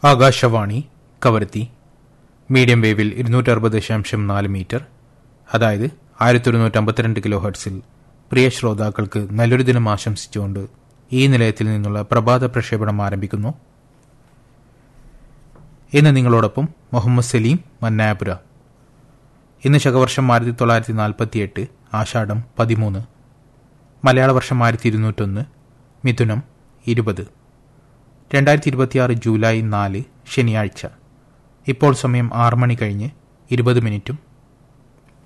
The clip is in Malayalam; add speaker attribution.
Speaker 1: ആകാശവാണി കവരത്തി മീഡിയം വേവിൽ ഇരുന്നൂറ്ററുപത് ദശാംശം നാല് മീറ്റർ അതായത് ആയിരത്തി ഒരുന്നൂറ്റി അമ്പത്തിരണ്ട് കിലോ ഹെർട്സിൽ പ്രിയ ശ്രോതാക്കൾക്ക് നല്ലൊരു ദിനം ആശംസിച്ചുകൊണ്ട് ഈ നിലയത്തിൽ നിന്നുള്ള പ്രഭാത പ്രക്ഷേപണം ആരംഭിക്കുന്നു ഇന്ന് നിങ്ങളോടൊപ്പം മുഹമ്മദ് സലീം മന്നായപുര ഇന്ന് ശകവർഷം ആയിരത്തി തൊള്ളായിരത്തി നാൽപ്പത്തിയെട്ട് ആഷാഢം പതിമൂന്ന് മലയാള വർഷം ആയിരത്തി ഇരുന്നൂറ്റൊന്ന് മിഥുനം ഇരുപത് രണ്ടായിരത്തി ഇരുപത്തിയാറ് ജൂലൈ നാല് ശനിയാഴ്ച ഇപ്പോൾ സമയം ആറ് മണി കഴിഞ്ഞ് ഇരുപത് മിനിറ്റും